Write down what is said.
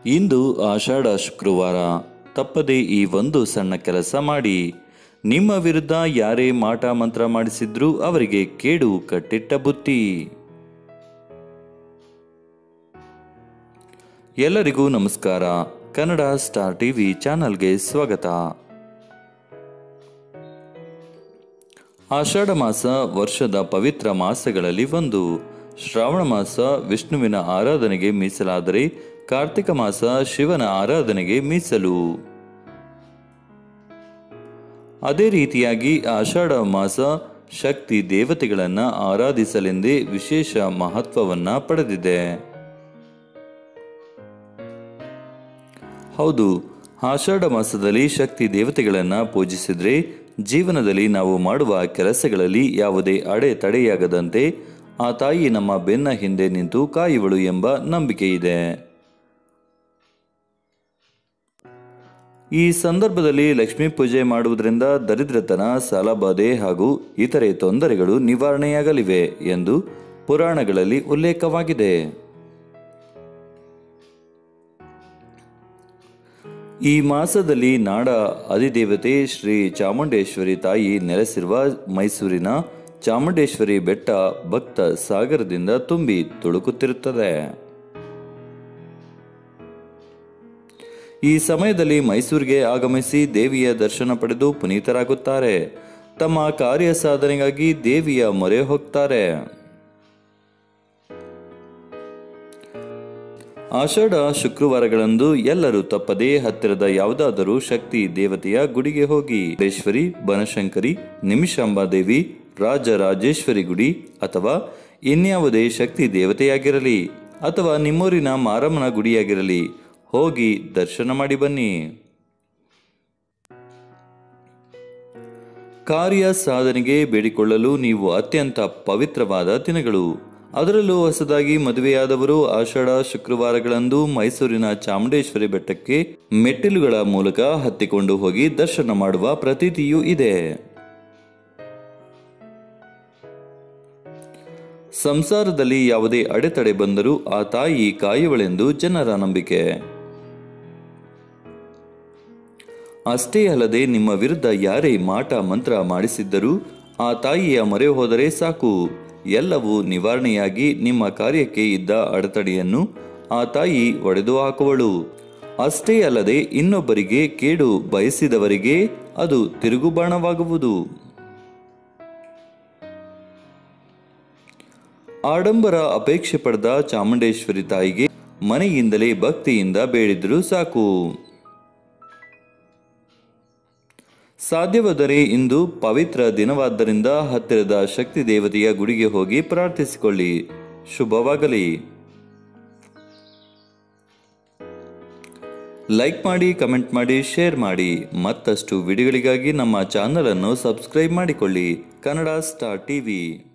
ಇಂದು ಆಷಾಢ ಶುಕ್ರವಾರ ತಪ್ಪದೆ ಈ ಒಂದು ಸಣ್ಣ ಕೆಲಸ ಮಾಡಿ ನಿಮ್ಮ ವಿರುದ್ಧ ಯಾರೇ ಮಾಟ ಮಂತ್ರ ಮಾಡಿಸಿದ್ರೂ ಅವರಿಗೆ ಕೇಡು ಕಟ್ಟಿಟ್ಟ ಬುತ್ತಿ ಎಲ್ಲರಿಗೂ ನಮಸ್ಕಾರ ಕನ್ನಡ ಸ್ಟಾರ್ ಟಿವಿ ಚಾನಲ್ಗೆ ಸ್ವಾಗತ ಆಷಾಢ ಮಾಸ ವರ್ಷದ ಪವಿತ್ರ ಮಾಸಗಳಲ್ಲಿ ಒಂದು ಶ್ರಾವಣ ಮಾಸ ವಿಷ್ಣುವಿನ ಆರಾಧನೆಗೆ ಮೀಸಲಾದರೆ ಕಾರ್ತಿಕ ಮಾಸ ಶಿವನ ಆರಾಧನೆಗೆ ಮೀಸಲು ಅದೇ ರೀತಿಯಾಗಿ ಆಷಾಢ ಮಾಸ ಶಕ್ತಿ ದೇವತೆಗಳನ್ನು ಆರಾಧಿಸಲೆಂದೇ ವಿಶೇಷ ಮಹತ್ವವನ್ನ ಪಡೆದಿದೆ ಹೌದು ಆಷಾಢ ಮಾಸದಲ್ಲಿ ಶಕ್ತಿ ದೇವತೆಗಳನ್ನು ಪೂಜಿಸಿದ್ರೆ ಜೀವನದಲ್ಲಿ ನಾವು ಮಾಡುವ ಕೆಲಸಗಳಲ್ಲಿ ಯಾವುದೇ ಅಡೆ ತಡೆಯಾಗದಂತೆ ಆ ತಾಯಿ ನಮ್ಮ ಬೆನ್ನ ಹಿಂದೆ ನಿಂತು ಕಾಯುವಳು ಎಂಬ ನಂಬಿಕೆ ಇದೆ ಈ ಸಂದರ್ಭದಲ್ಲಿ ಲಕ್ಷ್ಮೀ ಪೂಜೆ ಮಾಡುವುದರಿಂದ ದರಿದ್ರತನ ಸಾಲಬಾಧೆ ಹಾಗೂ ಇತರೆ ತೊಂದರೆಗಳು ನಿವಾರಣೆಯಾಗಲಿವೆ ಎಂದು ಪುರಾಣಗಳಲ್ಲಿ ಉಲ್ಲೇಖವಾಗಿದೆ ಈ ಮಾಸದಲ್ಲಿ ನಾಡ ಅಧಿದೇವತೆ ಶ್ರೀ ಚಾಮುಂಡೇಶ್ವರಿ ತಾಯಿ ನೆಲೆಸಿರುವ ಮೈಸೂರಿನ ಚಾಮುಂಡೇಶ್ವರಿ ಬೆಟ್ಟ ಭಕ್ತ ಸಾಗರದಿಂದ ತುಂಬಿ ತುಳುಕುತ್ತಿರುತ್ತದೆ ಈ ಸಮಯದಲ್ಲಿ ಮೈಸೂರಿಗೆ ಆಗಮಿಸಿ ದೇವಿಯ ದರ್ಶನ ಪಡೆದು ಪುನೀತರಾಗುತ್ತಾರೆ ತಮ್ಮ ಕಾರ್ಯ ಸಾಧನೆಗಾಗಿ ದೇವಿಯ ಮೊರೆ ಹೋಗ್ತಾರೆ ಆಷಾಢ ಶುಕ್ರವಾರಗಳಂದು ಎಲ್ಲರೂ ತಪ್ಪದೇ ಹತ್ತಿರದ ಯಾವುದಾದರೂ ಶಕ್ತಿ ದೇವತೆಯ ಗುಡಿಗೆ ಹೋಗಿ ಈಶ್ವರಿ ಬನಶಂಕರಿ ನಿಮಿಷಾಂಬಾದೇವಿ ರಾಜರಾಜೇಶ್ವರಿ ಗುಡಿ ಅಥವಾ ಇನ್ಯಾವುದೇ ಶಕ್ತಿ ದೇವತೆಯಾಗಿರಲಿ ಅಥವಾ ನಿಮ್ಮೂರಿನ ಮಾರಮ್ಮನ ಗುಡಿಯಾಗಿರಲಿ ಹೋಗಿ ದರ್ಶನ ಮಾಡಿ ಬನ್ನಿ ಕಾರ್ಯ ಸಾಧನೆಗೆ ಬೇಡಿಕೊಳ್ಳಲು ನೀವು ಅತ್ಯಂತ ಪವಿತ್ರವಾದ ದಿನಗಳು ಅದರಲ್ಲೂ ಹೊಸದಾಗಿ ಮದುವೆಯಾದವರು ಆಷಾಢ ಶುಕ್ರವಾರಗಳಂದು ಮೈಸೂರಿನ ಚಾಮುಂಡೇಶ್ವರಿ ಬೆಟ್ಟಕ್ಕೆ ಮೆಟ್ಟಿಲುಗಳ ಮೂಲಕ ಹತ್ತಿಕೊಂಡು ಹೋಗಿ ದರ್ಶನ ಮಾಡುವ ಪ್ರತೀತಿಯೂ ಇದೆ ಸಂಸಾರದಲ್ಲಿ ಯಾವುದೇ ಅಡೆತಡೆ ಬಂದರೂ ಆ ತಾಯಿ ಕಾಯುವಳೆಂದು ಜನರ ನಂಬಿಕೆ ಅಷ್ಟೇ ಅಲ್ಲದೆ ನಿಮ್ಮ ವಿರುದ್ಧ ಯಾರೇ ಮಾಟ ಮಂತ್ರ ಮಾಡಿಸಿದ್ದರೂ ಆ ತಾಯಿಯ ಮೊರೆ ಹೋದರೆ ಸಾಕು ಎಲ್ಲವೂ ನಿವಾರಣೆಯಾಗಿ ನಿಮ್ಮ ಕಾರ್ಯಕ್ಕೆ ಇದ್ದ ಅಡೆತಡೆಯನ್ನು ಆ ತಾಯಿ ಒಡೆದು ಹಾಕುವಳು ಅಷ್ಟೇ ಅಲ್ಲದೆ ಇನ್ನೊಬ್ಬರಿಗೆ ಕೇಡು ಬಯಸಿದವರಿಗೆ ಅದು ತಿರುಗುಬಾಣವಾಗುವುದು ಆಡಂಬರ ಅಪೇಕ್ಷೆ ಪಡೆದ ಚಾಮುಂಡೇಶ್ವರಿ ತಾಯಿಗೆ ಮನೆಯಿಂದಲೇ ಭಕ್ತಿಯಿಂದ ಬೇಡಿದರೂ ಸಾಕು ಸಾಧ್ಯವಾದರೆ ಇಂದು ಪವಿತ್ರ ದಿನವಾದ್ದರಿಂದ ಹತ್ತಿರದ ಶಕ್ತಿ ದೇವತೆಯ ಗುಡಿಗೆ ಹೋಗಿ ಪ್ರಾರ್ಥಿಸಿಕೊಳ್ಳಿ ಶುಭವಾಗಲಿ ಲೈಕ್ ಮಾಡಿ ಕಮೆಂಟ್ ಮಾಡಿ ಶೇರ್ ಮಾಡಿ ಮತ್ತಷ್ಟು ವಿಡಿಯೋಗಳಿಗಾಗಿ ನಮ್ಮ ಚಾನಲ್ ಅನ್ನು ಸಬ್ಸ್ಕ್ರೈಬ್ ಮಾಡಿಕೊಳ್ಳಿ ಕನ್ನಡ ಸ್ಟಾರ್ ಟಿವಿ